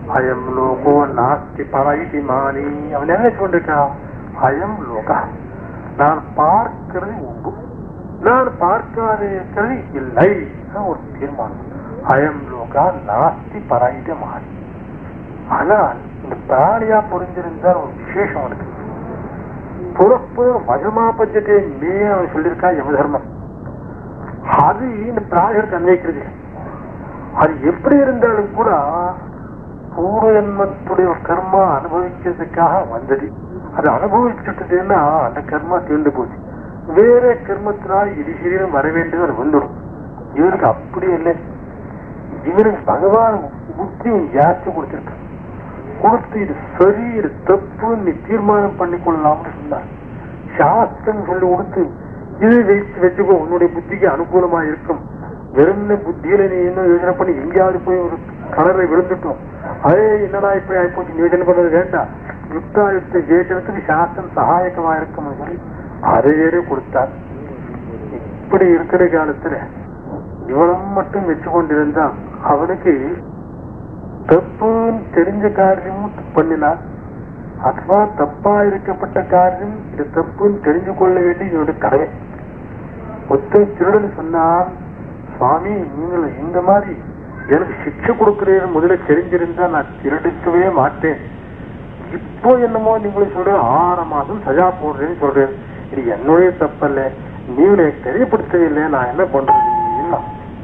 அயம் லோகோ நாஸ்தி பரைதி மானி அவன் என்ன சொல்லிருக்கான் அயம் லோகா நான் பார்க்கிறது உண்டு நான் பார்க்காத இருக்கிறது இல்லை அதான் ஒரு தீர்மானம் அயம் லோகா நாஸ்தி பரைதி மானி ஆனால் இந்த பிராணியா புரிஞ்சிருந்தால் ஒரு விசேஷம் இருக்கு புறப்பு மஜமா பட்சத்தை மே அவன் சொல்லியிருக்கா யமதர்மம் அது இந்த பிராணிகளுக்கு அன்வைக்கிறது இல்லை. அது எப்படி இருந்தாலும் கூட பூர்வ ஜன்மத்துடைய கர்மா அனுபவிக்கிறதுக்காக வந்தது அது அனுபவிச்சுட்டதுன்னா அந்த கர்மா தீர்ந்து போச்சு வேற கர்மத்தினால் இது சரீரம் வர வேண்டியது அது வந்துடும் இவருக்கு அப்படி இல்லை இவனுக்கு பகவான் புத்தி ஜாஸ்தி கொடுத்திருக்க கொடுத்து இது சரி இது தப்பு நீ தீர்மானம் பண்ணி கொள்ளலாம்னு சொன்னார் சாஸ்திரம் சொல்லி கொடுத்து இது வச்சு வச்சுக்கோ உன்னுடைய புத்திக்கு அனுகூலமா இருக்கும் வெறும் புத்தியில நீ இன்னும் யோசனை பண்ணி எங்கேயாவது போய் ஒரு கடலை விழுந்துட்டோம் அதே என்னடா இப்படி ஆயிப்போச்சு யோசனை பண்ணது வேண்டாம் யுக்தாயுக்த ஜெயிச்சனத்துக்கு சாஸ்திரம் சகாயகமா இருக்கும் சொல்லி அதையே கொடுத்தார் இப்படி இருக்கிற காலத்துல இவனம் மட்டும் வச்சு கொண்டிருந்தா அவனுக்கு தப்புன்னு தெரிஞ்ச காரியமும் பண்ணினார் அதுவா தப்பா இருக்கப்பட்ட காரியம் இது தப்புன்னு தெரிஞ்சு கொள்ள வேண்டிய என்னுடைய கடமை ஒத்த திருடன் சொன்னான் சுவாமி நீங்கள் இந்த மாதிரி எனக்கு சிக்ஷை கொடுக்கிறீர்கள் முதல்ல தெரிஞ்சிருந்தா நான் திருடிக்கவே மாட்டேன் இப்போ என்னமோ நீங்களும் சொல்ற ஆறு மாசம் சஜா போடுறேன்னு சொல்றேன் இது என்னுடைய தப்பல்ல நீங்க எனக்கு தெரியப்படுத்தவில்லை நான் என்ன பண்றது இல்ல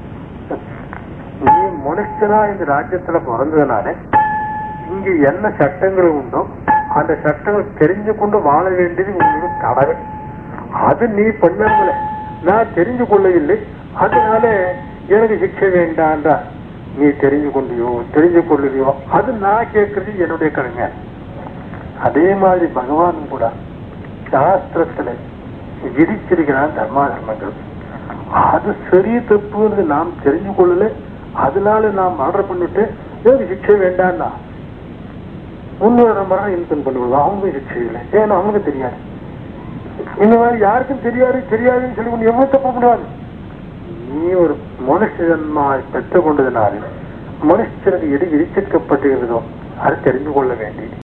நீ மனுஷனா இந்த ராஜ்யத்துல பிறந்ததுனால இங்க என்ன சட்டங்கள் உண்டோ அந்த சட்டங்கள் தெரிஞ்சு கொண்டு வாழ வேண்டியது உங்களுக்கு கடமை அது நீ பண்ணவில்லை நான் தெரிஞ்சு கொள்ளவில்லை அதனால எனக்கு சிக்ஷை வேண்டான்றா நீ தெரிஞ்சு கொண்டியோ தெரிஞ்சு கொள்ளலையோ அது நான் கேட்கறது என்னுடைய கடமை அதே மாதிரி பகவான் கூட சாஸ்திரத்துல விதிச்சிருக்கிறான் தர்மா தர்மங்கள் அது சரி தப்புன்னு நாம் தெரிஞ்சு கொள்ளல அதனால நாம் ஆர்டர் பண்ணிட்டு எனக்கு சிக்ஷை வேண்டாம்னா முன்னூறு முறை இன்கம் பண்ணுவோம் அவங்க சிக்ஷை இல்லை ஏன்னா அவங்களுக்கு தெரியாது இந்த மாதிரி யாருக்கும் தெரியாது தெரியாதுன்னு சொல்லி ஒண்ணு எவ்வளவு தப்பு முடியாது நீ ஒரு மனுஷ ஜன்மாவை பெற்றுக் கொண்டதுனால மனுஷனுக்கு எது விதிச்சிருக்கப்பட்டிருக்கிறதோ அது தெரிந்து கொள்ள வேண்டியது